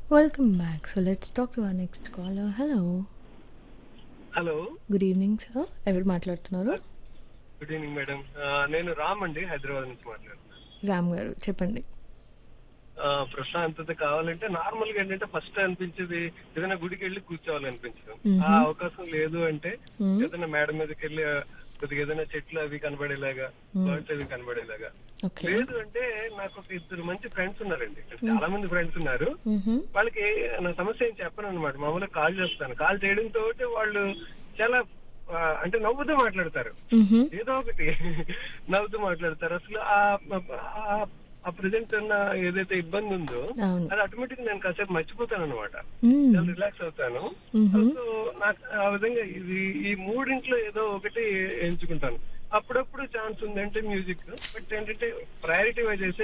Welcome back. So let's talk to our next caller. Hello. Hello good evening sir ఎవరు మాట్లాడుతున్నారు good evening madam ఆ, నేను రామ్ అండి హైదరాబాద్ నుంచి మాట్లాడుతున్నాను రామ్ గారు చెప్పండి ఆ, ప్రశాంతత కావాలంటే నార్మల్ గా ఏంటంటే ఫస్ట్ అనిపించేది ఏదైనా గుడికి వెళ్ళి కూర్చోవాలి అనిపించదు ఆ అవకాశం లేదు అంటే ఏదైనా మేడ మీదకి వెళ్ళి ఆ, కొద్దిగా ఏదైనా చెట్లు అవి కనబడేలాగా బర్డ్స్ అవి కనబడేలాగా ఓకే లేదు అంటే నాకు ఒక ఇద్దరు మంచి ఫ్రెండ్స్ ఉన్నారండి చాలా మంది ఫ్రెండ్స్ ఉన్నారు వాళ్ళకి నా సమస్య ఏం చెప్పను అనమాట మామూలుగా కాల్ చేస్తాను కాల్ చేయడంతో వాళ్ళు చాలా ఆ, అంటే నవ్వుతూ మాట్లాడతారు ఏదో ఒకటి నవ్వుతూ మాట్లాడతారు అసలు ఆ ఆ- ఆ ప్రెసెంట్ ఉన్న ఏదైతే ఇబ్బంది ఉందో అవును అది ఆటోమేటిక్ నేను కాసేపు మర్చిపోతాను అనమాట మ్మ్. చాలా రిలాక్స్ అవుతాను సో నాకు ఆ విధంగా ఇది ఈ మూడింట్లో ఏదో ఒకటి ఎంచుకుంటాను అప్పుడప్పుడు ఛాన్స్ ఉందంటే మ్యూజిక్ బట్ ఏంటంటే ప్రయారిటీ వైజ్ అయితే